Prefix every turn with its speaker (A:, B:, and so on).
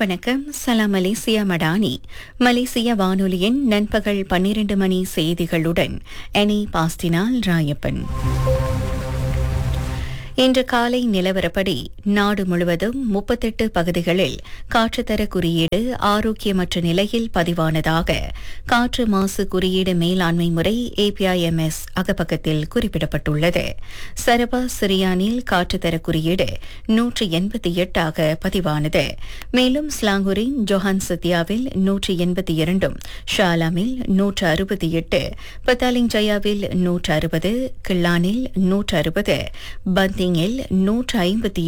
A: வணக்கம் சலாம் மலேசியா மடானி மலேசிய வானொலியின் நண்பகல் பன்னிரண்டு மணி செய்திகளுடன் எனி பாஸ்டினால் ராயப்பன் இன்று காலை நிலவரப்படி நாடு முழுவதும் முப்பத்தெட்டு பகுதிகளில் காற்றுத்தர குறியீடு ஆரோக்கியமற்ற நிலையில் பதிவானதாக காற்று மாசு குறியீடு மேலாண்மை முறை ஏபிஐஎம்எஸ் அகப்பக்கத்தில் குறிப்பிடப்பட்டுள்ளது சரபா சிரியானில் காற்றுத்தர குறியீடு நூற்று எண்பத்தி எட்டாக பதிவானது மேலும் ஸ்லாங்கூரின் ஜொஹான் சத்யாவில் நூற்று எண்பத்தி இரண்டும் ஷாலாமில் நூற்று அறுபத்தி எட்டு பத்தாலிங் ஜயாவில் நூற்று அறுபது கிள்ளானில் நூற்று அறுபது பந்திங்கில் நூற்று ஐம்பத்தி